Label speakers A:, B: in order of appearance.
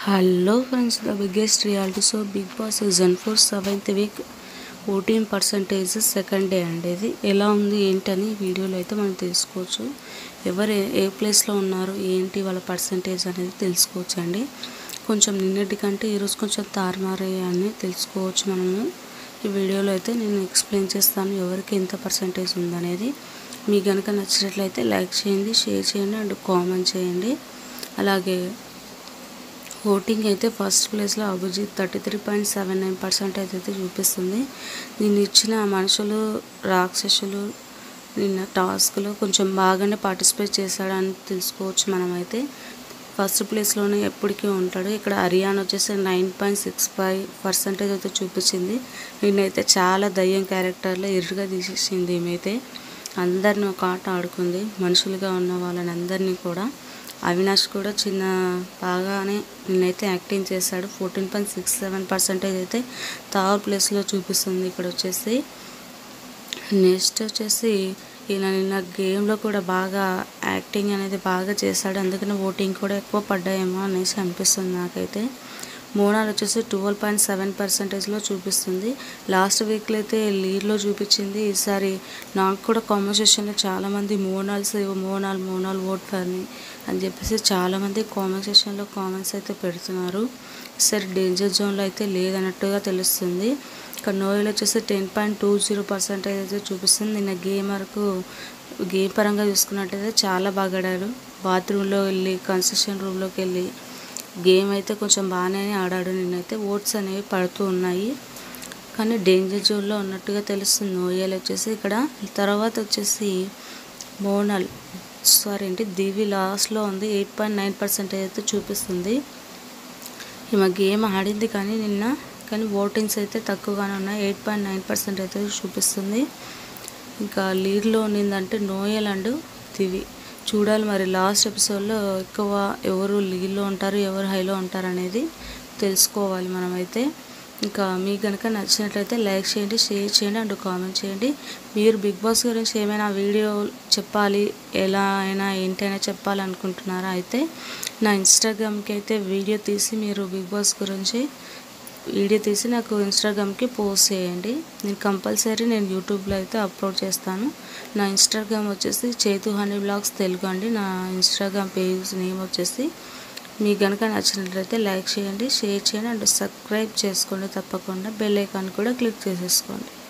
A: hello friends the biggest reality show Bigg Boss season four seventh week voting percentage second day అండి ఇది ఎలా ఉంది ఏంటని ఈ వీడియోలో అయితే మనం తెలుసుకోవచ్చు ఎవరు ఏ- ఏ ప్లేస్లో ఉన్నారు ఏంటి వాళ్ళ పర్సంటేజ్ అనేది తెలుసుకోవచ్చు అండి కొంచెం నిన్నటి కంటే ఈరోజు కొంచెం తారుమారయ్యాయని తెలుసుకోవచ్చు మనము ఈ వీడియోలో అయితే నేను ఎక్స్ప్లెయిన్ చేస్తాను ఎవరికి ఎంత పర్సంటేజ్ ఉందనేది మీకు కనుక నచ్చినట్లయితే లైక్ చేయండి షేర్ చేయండి అండ్ కామెంట్ చేయండి అలాగే ఓటింగ్ అయితే ఫస్ట్ ప్లేస్లో Abhijeet thirty three point seven nine percentage అయితే చూపిస్తుంది దీన్ని ఇచ్చిన మనుషులు రాక్షసులు నిన్న టాస్క్లో కొంచెం బాగానే పార్టిసిపేట్ చేశాడని తెలుసుకోవచ్చు మనమైతే ఫస్ట్ ప్లేస్లోనే ఎప్పటికీ ఉంటాడు ఇక్కడ హరియానా వచ్చేసి nine point six five percentage అయితే చూపించింది నిన్నైతే చాలా దయ్యం క్యారెక్టర్లో ఎర్రగా తీసేసింది ఈమెయితే అందరిని ఒక ఆట ఆడుకుంది మనుషులుగా ఉన్న వాళ్ళని అందరినీ కూడా అవినాష్ కూడా చిన్న బాగానే నిన్నైతే యాక్టింగ్ చేశాడు fourteen point six seven percentage అయితే థర్డ్ ప్లేస్లో చూపిస్తుంది ఇక్కడ వచ్చేసి నెక్స్ట్ వచ్చేసి ఈయన నిన్న గేమ్లో కూడా బాగా యాక్టింగ్ అనేది బాగా చేశాడు అందుకని ఓటింగ్ కూడా ఎక్కువ పడ్డాయేమో అనేసి అనిపిస్తుంది నాకైతే మోనాల్ వచ్చేసి ట్వెల్వ్ పాయింట్ సెవెన్ పర్సెంటేజ్లో చూపిస్తుంది లాస్ట్ వీక్లో అయితే లీడ్లో చూపించింది ఈసారి నాకు కూడా కామెంట్ సెక్షన్లో చాలామంది మోనాల్స్ మోనాల్ మోనాల్ ఓట్ ఫర్ని అని చెప్పేసి చాలామంది కామెంట్ సెక్షన్లో కామెంట్స్ అయితే పెడుతున్నారు ఈసారి డేంజర్ జోన్లో అయితే లేదన్నట్టుగా తెలుస్తుంది ఇక్కడ నోయల్ వచ్చేసి ten point two zero percentage అయితే చూపిస్తుంది నిన్న గేమ్ వరకు గేమ్ పరంగా చూసుకున్నట్టయితే చాలా బాగా ఆడాడు బాత్రూంలో వెళ్ళి కన్స్ట్రక్షన్ రూమ్లోకి వెళ్ళి గేమ్ అయితే కొంచెం బాగానే ఆడాడు నిన్నైతే ఓట్స్ అనేవి పడుతూ ఉన్నాయి కానీ డేంజర్ జోన్లో ఉన్నట్టుగా తెలుస్తుంది నోయల్ వచ్చేసి ఇక్కడ తర్వాత వచ్చేసి మోనల్ సారీ ఏంటి దివి లాస్ట్లో ఉంది ఎయిట్ పాయింట్ నైన్ పర్సెంటేజ్ అయితే చూపిస్తుంది ఈమె గేమ్ ఆడింది కానీ నిన్న కానీ ఓటింగ్స్ అయితే తక్కువగానే ఉన్నాయి ఎయిట్ పాయింట్ నైన్ పర్సెంట్ అయితే చూపిస్తుంది ఇంకా లీడ్లో ఉన్నిందంటే నోయల్ అండ్ దివి చూడాలి మరి లాస్ట్ ఎపిసోడ్లో ఎక్కువ ఎవరు లీడ్లో ఉంటారు ఎవరు హైలో ఉంటారు అనేది తెలుసుకోవాలి మనమైతే ఇంకా మీకు కనుక నచ్చినట్లయితే లైక్ చేయండి షేర్ చేయండి అండ్ కామెంట్ చేయండి మీరు బిగ్ బాస్ గురించి ఏమైనా వీడియో చెప్పాలి ఎలా అయినా ఏంటైనా చెప్పాలనుకుంటున్నారా అయితే నా ఇన్స్టాగ్రామ్కి అయితే వీడియో తీసి మీరు బిగ్ బాస్ గురించి వీడియో తీసి నాకు ఇన్స్టాగ్రామ్కి పోస్ట్ చేయండి నేను కంపల్సరీ నేను యూట్యూబ్లో అయితే అప్లోడ్ చేస్తాను నా ఇన్స్టాగ్రామ్ వచ్చేసి చేతు హనీ బ్లాగ్స్ తెలుగు అండి నా ఇన్స్టాగ్రామ్ పేజ్ నేమ్ వచ్చేసి మీకు కనుక నచ్చినట్లయితే లైక్ చేయండి షేర్ చేయండి అండ్ సబ్స్క్రైబ్ చేసుకోండి తప్పకుండా బెల్ ఐకాన్ కూడా క్లిక్ చేసేసుకోండి